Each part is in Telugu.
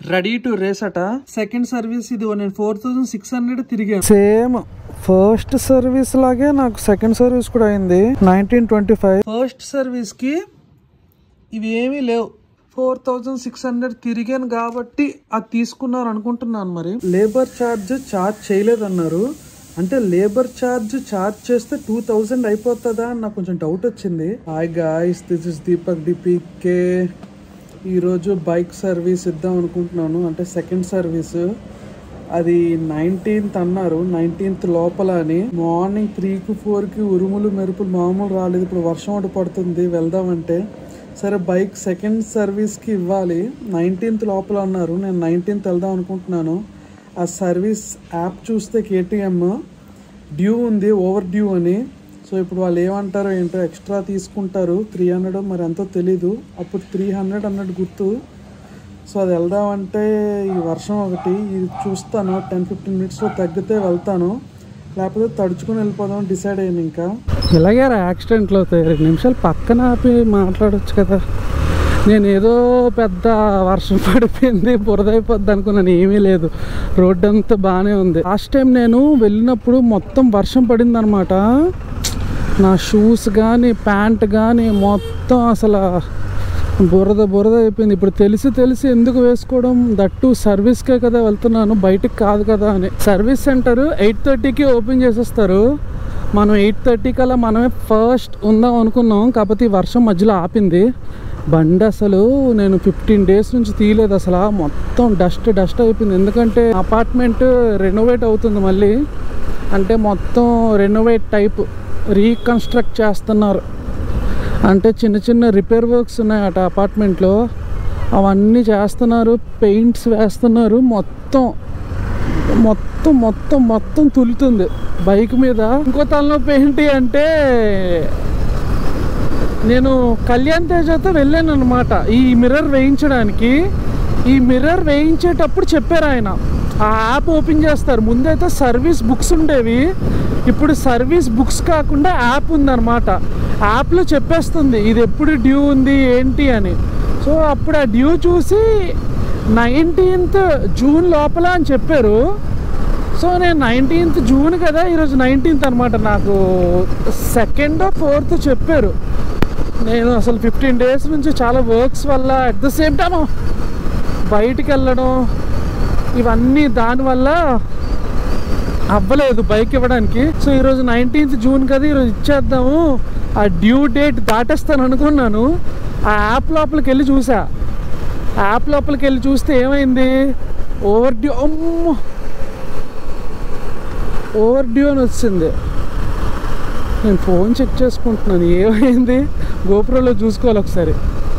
రెడీ టు రేస్ అట సెకండ్ సర్వీస్ ఇది నేను ఫోర్ థౌసండ్ సిక్స్ హండ్రెడ్ తిరిగాను సేమ్ ఫస్ట్ సర్వీస్ లాగే నాకు సెకండ్ సర్వీస్ కూడా అయింది nineteen twenty five first service కి ఇవి ఏమీ లేవు ఫోర్ థౌజండ్ సిక్స్ హండ్రెడ్ తిరిగాను కాబట్టి అది తీసుకున్నారు అనుకుంటున్నాను మరి లేబర్ ఛార్జ్ ఛార్జ్ చేయలేదన్నారు అంటే లేబర్ ఛార్జ్ ఛార్జ్ చేస్తే టూ థౌజండ్ అయిపోతుందా అని నాకు కొంచెం డౌట్ వచ్చింది hi guys this is Deepak DPK ఈరోజు బైక్ సర్వీస్ ఇద్దాం అనుకుంటున్నాను అంటే సెకండ్ సర్వీస్ అది నైన్టీన్త్ అన్నారు నైన్టీన్త్ లోపల అని మార్నింగ్ త్రీకి ఫోర్కి ఉరుములు మెరుపులు మామూలు రాలేదు ఇప్పుడు వర్షం ఒకటి పడుతుంది వెళ్దామంటే సరే బైక్ సెకండ్ సర్వీస్కి ఇవ్వాలి నైన్టీన్త్ లోపల అన్నారు నేను నైన్టీన్త్ వెళ్దాం అనుకుంటున్నాను ఆ సర్వీస్ యాప్ చూస్తే కేటీఎం డ్యూ ఉంది ఓవర్ డ్యూ అని సో ఇప్పుడు వాళ్ళు ఏమంటారో ఏంటో ఎక్స్ట్రా తీసుకుంటారు త్రీ హండ్రెడ్ మరి ఎంతో తెలీదు అప్పుడు త్రీ హండ్రెడ్ అన్నట్టు గుర్తు సో అది వెళ్దామంటే ఈ వర్షం ఒకటి ఇది చూస్తాను టెన్ ఫిఫ్టీన్ మినిట్స్లో తగ్గితే వెళ్తాను లేకపోతే తడుచుకుని వెళ్ళిపోదాం డిసైడ్ అయ్యాను ఇంకా ఇలాగే యాక్సిడెంట్లు అవుతాయి రెండు నిమిషాలు పక్కన ఆపి మాట్లాడొచ్చు కదా నేను ఏదో పెద్ద వర్షం పడిపోయింది బురద అయిపోద్ది అనుకున్నాను ఏమీ లేదు రోడ్డు అంతా బాగానే ఉంది లాస్ట్ టైం నేను వెళ్ళినప్పుడు మొత్తం వర్షం పడింది అనమాట నా షూస్ కానీ ప్యాంట్ కానీ మొత్తం అసలు బురద బురద అయిపోయింది ఇప్పుడు తెలిసి తెలిసి ఎందుకు వేసుకోవడం దట్టు సర్వీస్కే కదా వెళ్తున్నాను బయటికి కాదు కదా అని సర్వీస్ సెంటర్ ఎయిట్ థర్టీకి ఓపెన్ చేసేస్తారు మనం ఎయిట్ థర్టీ కల్లా మనమే ఫస్ట్ ఉందాం అనుకున్నాం కాకపోతే ఈ వర్షం మధ్యలో ఆపింది బండి అసలు నేను ఫిఫ్టీన్ డేస్ నుంచి తీయలేదు అసలు మొత్తం డస్ట్ డస్ట్ అయిపోయింది ఎందుకంటే అపార్ట్మెంట్ రెనోవేట్ అవుతుంది మళ్ళీ అంటే మొత్తం రెనోవేట్ టైప్ రీకన్స్ట్రక్ట్ చేస్తున్నారు అంటే చిన్న చిన్న రిపేర్ వర్క్స్ ఉన్నాయట అపార్ట్మెంట్లో అవన్నీ చేస్తున్నారు పెయింట్స్ వేస్తున్నారు మొత్తం మొత్తం మొత్తం మొత్తం తులుతుంది బైక్ మీద ఇంకో తలనొప్పి ఏంటి అంటే నేను కళ్యాణ్ తేజతో వెళ్ళాను అనమాట ఈ మిర్రర్ వేయించడానికి ఈ మిర్రర్ వేయించేటప్పుడు చెప్పారు ఆయన ఆ యాప్ ఓపెన్ చేస్తారు ముందైతే సర్వీస్ బుక్స్ ఉండేవి ఇప్పుడు సర్వీస్ బుక్స్ కాకుండా యాప్ ఉందన్నమాట యాప్లో చెప్పేస్తుంది ఇది ఎప్పుడు డ్యూ ఉంది ఏంటి అని సో అప్పుడు ఆ డ్యూ చూసి నైన్టీన్త్ జూన్ లోపల అని చెప్పారు సో నేను నైన్టీన్త్ జూన్ కదా ఈరోజు నైన్టీన్త్ అనమాట నాకు సెకండ్ ఫోర్త్ చెప్పారు నేను అసలు ఫిఫ్టీన్ డేస్ నుంచి చాలా వర్క్స్ వల్ల అట్ ద సేమ్ టైమ్ బయటికి వెళ్ళడం ఇవన్నీ దానివల్ల అవ్వలేదు బైక్ ఇవ్వడానికి సో ఈరోజు నైన్టీన్త్ జూన్ కదా ఈరోజు ఇచ్చేద్దాము ఆ డ్యూ డేట్ దాటేస్తాను అనుకున్నాను ఆ యాప్ లోపలికి వెళ్ళి చూసా యాప్ లోపలికి వెళ్ళి చూస్తే ఏమైంది ఓవర్ డ్యూ అమ్మో ఓవర్ డ్యూ అని వచ్చింది నేను ఫోన్ చెక్ చేసుకుంటున్నాను ఏమైంది గోపురంలో చూసుకోవాలి ఒకసారి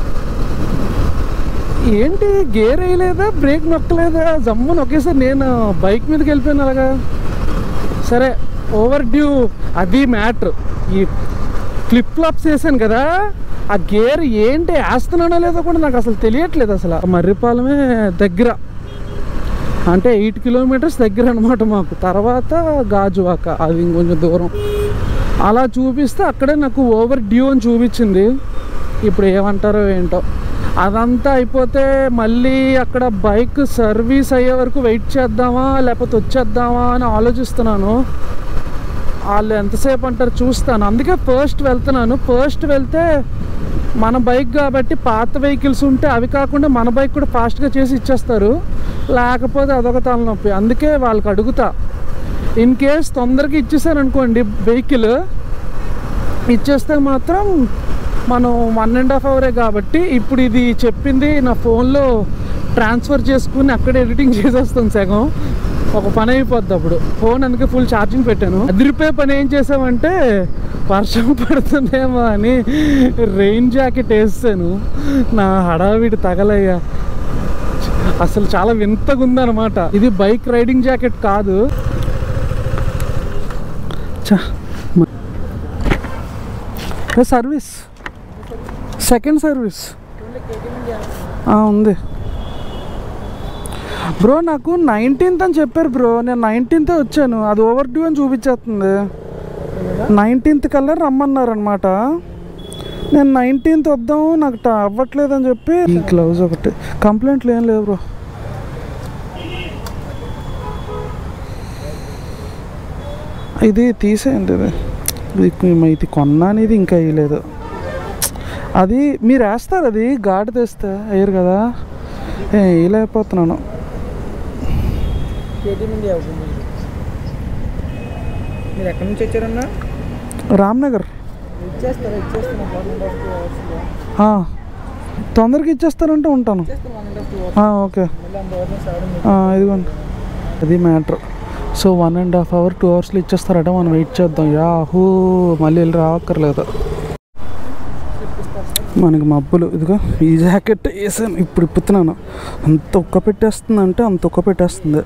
ఏంటి గేర్ వేయలేదా బ్రేక్ నొక్కలేదా జమ్మున ఒకేసారి నేను బైక్ మీదకి వెళ్ళిపోయాను అలాగా సరే ఓవర్ డ్యూ అది మ్యాటర్ ఈ ఫ్లిప్ ఫ్లాప్స్ వేసాను కదా ఆ గేర్ ఏంటి వేస్తున్నానో లేదో కూడా నాకు అసలు తెలియట్లేదు అసలు మర్రిపాలమే దగ్గర అంటే ఎయిట్ కిలోమీటర్స్ దగ్గర అనమాట మాకు తర్వాత గాజువాక అది ఇంకొంచెం దూరం అలా చూపిస్తే అక్కడే నాకు ఓవర్ డ్యూ అని చూపించింది ఇప్పుడు ఏమంటారో ఏంటో అదంతా అయిపోతే మళ్ళీ అక్కడ బైక్ సర్వీస్ అయ్యే వరకు వెయిట్ చేద్దామా లేకపోతే వచ్చేద్దామా అని ఆలోచిస్తున్నాను వాళ్ళు ఎంతసేపు అంటారు చూస్తాను అందుకే ఫస్ట్ వెళ్తున్నాను ఫస్ట్ వెళ్తే మన బైక్ కాబట్టి పాత వెహికల్స్ ఉంటే అవి కాకుండా మన బైక్ కూడా ఫాస్ట్గా చేసి ఇచ్చేస్తారు లేకపోతే అదొక తలనొప్పి అందుకే వాళ్ళకి అడుగుతా ఇన్ కేస్ తొందరగా ఇచ్చేసారు అనుకోండి వెహికల్ ఇచ్చేస్తే మాత్రం మనం వన్ అండ్ హాఫ్ అవరే కాబట్టి ఇప్పుడు ఇది చెప్పింది నా ఫోన్లో ట్రాన్స్ఫర్ చేసుకుని అక్కడే ఎడిటింగ్ చేసేస్తాం సగం ఒక పని అయిపోద్ది అప్పుడు ఫోన్ అందుకే ఫుల్ ఛార్జింగ్ పెట్టాను అదిరిపోయే పని ఏం చేసామంటే వర్షం పడుతుందేమో అని రెయిన్ జాకెట్ వేసాను నా హడావిడి తగలయ్యా అసలు చాలా వింతగా ఉందన్నమాట ఇది బైక్ రైడింగ్ జాకెట్ కాదు చా సర్వీస్ సెకండ్ సర్వీస్ ఉంది బ్రో నాకు నైన్టీన్త్ అని చెప్పారు బ్రో నేను నైన్టీన్త్ వచ్చాను అది ఓవర్ డ్యూ అని చూపించేస్తుంది నైన్టీన్త్ కల్లా రమ్మన్నారు అనమాట నేను నైన్టీన్త్ వద్దాం నాకు ట- అవ్వట్లేదు అని చెప్పి ఈ గ్లౌజ్ ఒకటి కంప్లైంట్లు ఏం లేవు బ్రో ఇది తీసేయండి ఇది ఇది ఇది కొన్నా అనేది ఇంకా వేయలేదు అది మీరు వేస్తారు అది ఘాటు తెస్తే వేయరు కదా ఏ వేయలేకపోతున్నాను కేటీఎం ఇండియా అవుతుంది మీరు ఎక్కడి నుంచి వచ్చారన్నా రామ్నగర్ ఇచ్చేస్తారా ఇచ్చేస్తున్నా వన్ అండ్ హాఫ్ టూ అవర్స్లో ఆ, తొందరగా ఇచ్చేస్తారంటే ఉంటాను ఇచ్చేస్తాను one and half two hours ఆ, ఓకే మళ్ళీ అంత అవర్స్ రావడం ఆ, ఇదిగోండి అది matter so one and half hour two అవర్స్లో ఇచ్చేస్తారట మనం వెయిట్ చేద్దాం యాహూ మళ్ళీ వెళ్ళి రావక్కర్లేదు మనకి మబ్బులు ఇదిగో ఈ జాకెట్ వేసాను ఇప్పుడు ఇప్పుతున్నాను అంత ఉక్క పెట్టేస్తుంది అంటే అంత ఉక్క పెట్టేస్తుంది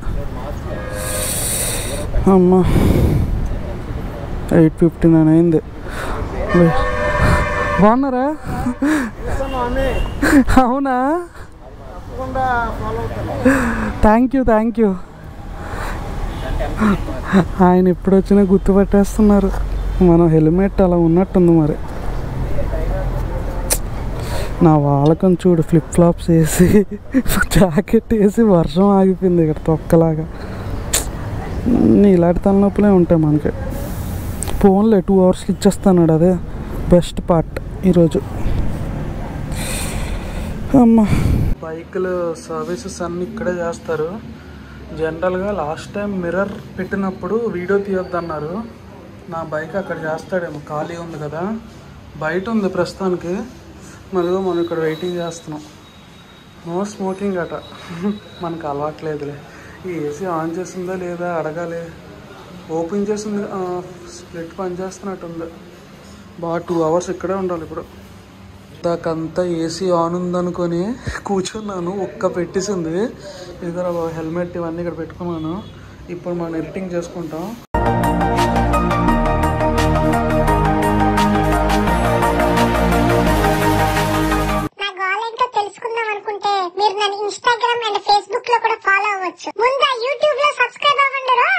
అమ్మా ఎయిట్ ఫిఫ్టీ నైన్ అయింది వే- బాగున్నారా అవునా తప్పకుండా ఫాలో అవుతాను థ్యాంక్ యూ థ్యాంక్ యూ ఆయన ఎప్పుడు వచ్చినా గుర్తుపట్టేస్తున్నారు మనం హెల్మెట్ అలా ఉన్నట్టుంది మరి నా వాళ్ళకం చూడు ఫ్లిప్ ఫ్లాప్స్ వేసి జాకెట్ వేసి వర్షం ఆగిపోయింది ఇక్కడ తొక్కలాగా ఉమ్, ఇలాంటి తలనొప్పులే ఉంటాయి మనకి ఫోన్లే టూ అవర్స్కి ఇచ్చేస్తాడు అదే బెస్ట్ పార్ట్ ఈరోజు అమ్మా బైకులు సర్వీసెస్ అన్నీ ఇక్కడే చేస్తారు జనరల్గా లాస్ట్ టైం మిర్రర్ పెట్టినప్పుడు వీడియో తీయొద్దన్నారు నా బైక్ అక్కడ చేస్తాడేమో ఖాళీ ఉంది కదా బయట ఉంది ప్రస్తుతానికి మళ్ళీ మనం ఇక్కడ వెయిటింగ్ చేస్తున్నాం నో స్మోకింగ్ అట మనకు అలవాట్లేదులే ఈ ఏసీ ఆన్ చేసిందా లేదా అడగాలి ఓపెన్ చేసింది స్ప్లిట్ పని చేస్తున్నట్టుంది బాగా టూ అవర్స్ ఇక్కడే ఉండాలి ఇప్పుడు దాకంతా ఏసీ ఆన్ ఉందనుకొని కూర్చున్నాను ఒక్క పెట్టేసింది ఇద్దరు హెల్మెట్ ఇవన్నీ ఇక్కడ పెట్టుకున్నాను ఇప్పుడు మనం ఎడిటింగ్ చేసుకుంటాం నా గోల్ ఏంటో తెలుసుకుందాం అనుకుంటే మీరు నన్ను ఇన్స్టాగ్రామ్ అండ్ ఫేస్బుక్ లో కూడా ఫాలో అవ్వచ్చు ముందు యూట్యూబ్ లో సబ్స్క్రైబ్ అవ్వండి రోయ్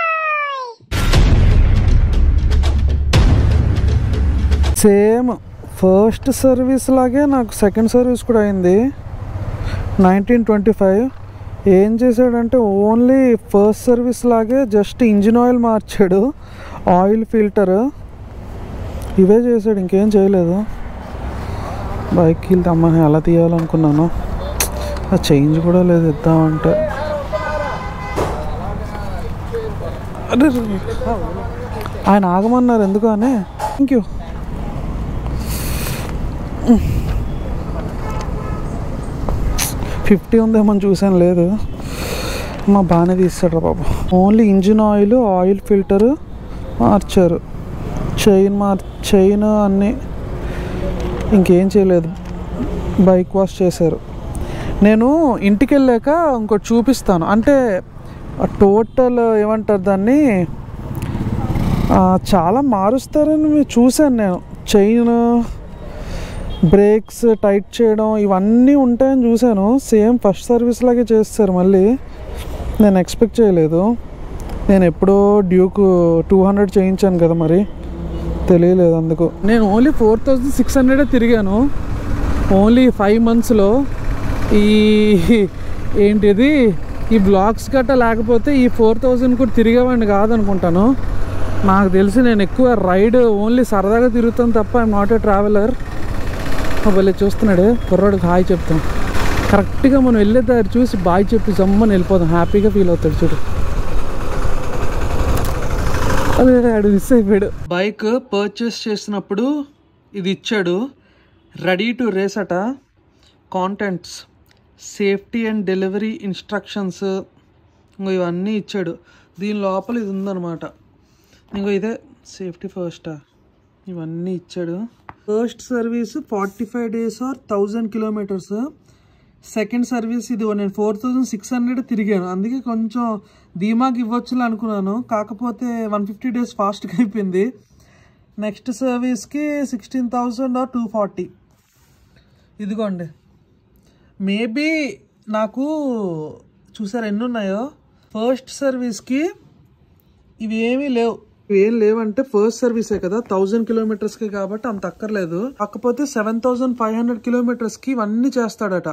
సేమ్ ఫస్ట్ సర్వీస్ లాగే నాకు సెకండ్ సర్వీస్ కూడా అయింది నైన్టీన్ ట్వంటీ ఫైవ్ ఏం చేశాడంటే ఓన్లీ ఫస్ట్ సర్వీస్ లాగే జస్ట్ ఇంజిన్ ఆయిల్ మార్చాడు ఆయిల్ ఫిల్టర్ ఇవే చేశాడు ఇంకేం చేయలేదు బైక్ వెళ్తే అమ్మని ఎలా తీయాలనుకున్నాను ఆ చేంజ్ కూడా లేదు ఇద్దామంటే అరే రే, రే. ఆయన ఆగమన్నారు ఎందుకు అని థ్యాంక్ యూ ఫిఫ్టీ ఉందేమో అని చూసాను లేదు మా బాగానే తీస్తాడు బాబు only engine oil oil filter మార్చారు చైన్ మార్ చైన్ అన్నీ ఇంకేం చేయలేదు బైక్ వాష్ చేశారు నేను ఇంటికి వెళ్ళాక ఇంకోటి చూపిస్తాను అంటే టోటల్ ఏమంటారు దాన్ని ఆ, చాలా మారుస్తారని మీరు చూశాను నేను చైన్ బ్రేక్స్ టైట్ చేయడం ఇవన్నీ ఉంటాయని చూశాను సేమ్ ఫస్ట్ సర్వీస్ లాగే చేస్తారు మళ్ళీ నేను ఎక్స్పెక్ట్ చేయలేదు నేను ఎప్పుడో డ్యూక్ టూ హండ్రెడ్ చేయించాను కదా మరి తెలియలేదు అందుకు నేను ఓన్లీ ఫోర్ థౌజండ్ సిక్స్ హండ్రెడే తిరిగాను ఓన్లీ ఫైవ్ మంత్స్లో ఈ ఏంటిది ఈ బ్లాక్స్ గట్ట లేకపోతే ఈ ఫోర్ థౌజండ్ కూడా తిరిగేవాడిని కాదనుకుంటాను నాకు తెలిసి నేను ఎక్కువ రైడ్ ఓన్లీ సరదాగా తిరుగుతాను తప్ప ఐఎమ్ నాట్ ఏ ట్రావెలర్ భలే చూస్తున్నాడు కుర్రాడికి హాయ్ చెప్తాం కరెక్ట్గా మనం వెళ్ళే దారి చూసి బాయ్ చెప్పి జమ్మని వెళ్ళిపోదాం హ్యాపీగా ఫీల్ అవుతాడు చూడు అదే ఆడు మిస్ అయిపోయాడు బైక్ పర్చేస్ చేసినప్పుడు ఇది ఇచ్చాడు రెడీ టు రేస్ అట contents safety and delivery instructions ఇంకో ఇవన్నీ ఇచ్చాడు దీని లోపల ఇది ఉందన్నమాట ఇంకో ఇదే సేఫ్టీ ఫస్టా ఇవన్నీ ఇచ్చాడు first service forty five days or thousand kilometres second service ఇది నేను ఫోర్ థౌజండ్ సిక్స్ హండ్రెడ్ తిరిగాను అందుకే కొంచెం ధీమాకి ఇవ్వచ్చులే అనుకున్నాను కాకపోతే వన్ ఫిఫ్టీ డేస్ ఫాస్ట్గా అయిపోయింది నెక్స్ట్ సర్వీస్కి sixteen thousand or two forty ఇదిగోండి మేబీ నాకు చూసారు ఎన్ని ఉన్నాయో ఫస్ట్ సర్వీస్కి ఇవి ఏమీ లేవు ఇవి ఏం లేవంటే ఫస్ట్ సర్వీసే కదా థౌజండ్ కిలోమీటర్స్కి కాబట్టి అంత అక్కర్లేదు కాకపోతే సెవెన్ థౌజండ్ ఫైవ్ హండ్రెడ్ కిలోమీటర్స్కి ఇవన్నీ చేస్తాడట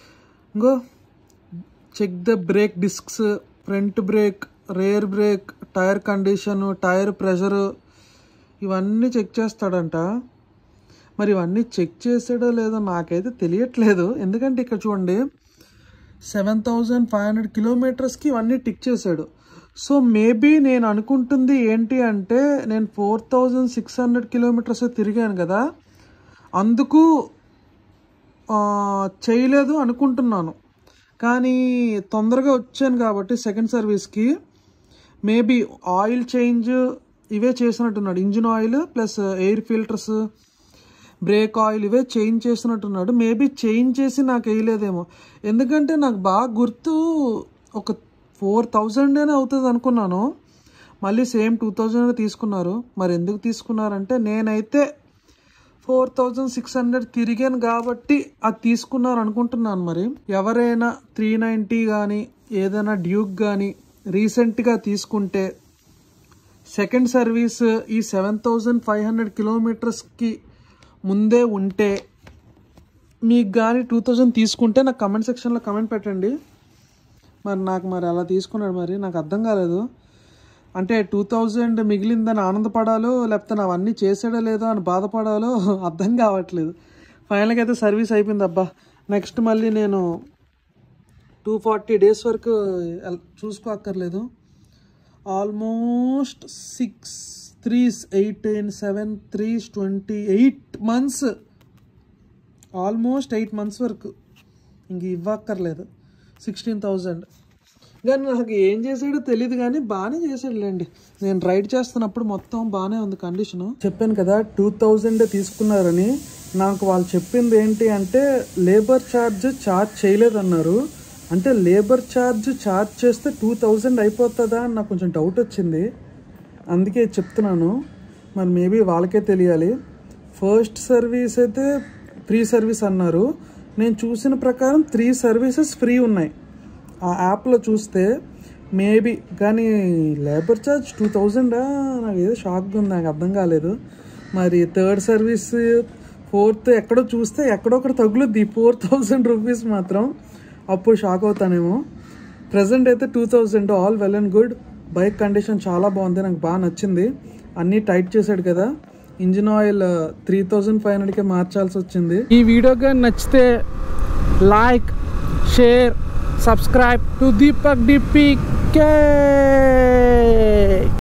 ఇంకో check the brake discs front brake rear brake tyre condition tyre pressure ఇవన్నీ చెక్ చేస్తాడంట మరి ఇవన్నీ చెక్ చేసాడో లేదో నాకైతే తెలియట్లేదు ఎందుకంటే ఇక్కడ చూడండి సెవెన్ థౌజండ్ ఫైవ్ హండ్రెడ్ కిలోమీటర్స్కి ఇవన్నీ టిక్ చేశాడు సో మేబీ నేను అనుకుంటుంది ఏంటి అంటే నేను four thousand six hundred kilometres తిరిగాను కదా అందుకు ఆ, చేయలేదు అనుకుంటున్నాను కానీ తొందరగా వచ్చాను కాబట్టి సెకండ్ సర్వీస్కి మేబీ ఆయిల్ చేంజ్ ఇవే చేసినట్టున్నాడు engine oil plus air filters brake oil ఇవే చేంజ్ చేసినట్టున్నాడు మేబీ చేంజ్ చేసి నాకు వేయలేదేమో ఎందుకంటే నాకు బాగా గుర్తు ఒక ఫోర్ థౌజండ్ అనే అవుతుంది అనుకున్నాను మళ్ళీ సేమ్ టూ థౌజండ్ తీసుకున్నారు మరి ఎందుకు తీసుకున్నారంటే నేనైతే ఫోర్ థౌజండ్ సిక్స్ హండ్రెడ్ తిరిగాను కాబట్టి అది తీసుకున్నారు అనుకుంటున్నాను మరి ఎవరైనా త్రీ నైంటీ కానీ ఏదైనా డ్యూక్ కానీ రీసెంట్గా తీసుకుంటే సెకండ్ సర్వీస్ ఈ సెవెన్ థౌజండ్ ఫైవ్ హండ్రెడ్ కిలోమీటర్స్కి ముందే ఉంటే మీకు కానీ టూ థౌజండ్ తీసుకుంటే నాకు కమెంట్ సెక్షన్లో కమెంట్ పెట్టండి మరి నాకు మరి అలా తీసుకున్నాడు మరి నాకు అర్థం కాలేదు అంటే టూ థౌజండ్ మిగిలిందని ఆనందపడాలో లేకపోతే నా అవన్నీ చేసాడో లేదో అని బాధపడాలో అర్థం కావట్లేదు ఫైనల్గా అయితే సర్వీస్ అయిపోయింది అబ్బా నెక్స్ట్ మళ్ళీ నేను టూ ఫార్టీ డేస్ వరకు ఎల్- చూసుకోక్కర్లేదు almost six threes eighteen seven threes twenty eight months almost eight months వరకు ఇంక ఇవ్వక్కర్లేదు సిక్స్టీన్ థౌజండ్ కానీ నాకు ఏం చేసాడో తెలియదు కానీ బాగానే చేసాడులేండి నేను రైడ్ చేస్తున్నప్పుడు మొత్తం బాగానే ఉంది కండిషను చెప్పాను కదా టూ థౌజండ్ తీసుకున్నారని నాకు వాళ్ళు చెప్పింది ఏంటి అంటే లేబర్ ఛార్జ్ ఛార్జ్ చేయలేదన్నారు అంటే లేబర్ ఛార్జ్ ఛార్జ్ చేస్తే టూ థౌజండ్ అయిపోతుందా అని నాకు కొంచెం డౌట్ వచ్చింది అందుకే చెప్తున్నాను మరి మేబీ వాళ్ళకే తెలియాలి ఫస్ట్ సర్వీస్ అయితే ఫ్రీ సర్వీస్ అన్నారు నేను చూసిన ప్రకారం త్రీ సర్వీసెస్ ఫ్రీ ఉన్నాయి ఆ యాప్లో చూస్తే మేబీ కానీ లేబర్ ఛార్జ్ టూ థౌజండా నాకు ఏదో షాక్గా ఉంది నాకు అర్థం కాలేదు మరి థర్డ్ సర్వీస్ ఫోర్త్ ఎక్కడో చూస్తే ఎక్కడో ఒకటి తగులుద్ది ఫోర్ థౌజండ్ రూపీస్ మాత్రం అప్పుడు షాక్ అవుతానేమో ప్రజెంట్ అయితే two thousand all well and good bike condition చాలా బాగుంది నాకు బాగా నచ్చింది అన్నీ టైట్ చేశాడు కదా engine oil three thousand five హండ్రెడ్కే మార్చాల్సి వచ్చింది ఈ వీడియో కానీ నచ్చితే like share subscribe to Deepak DP K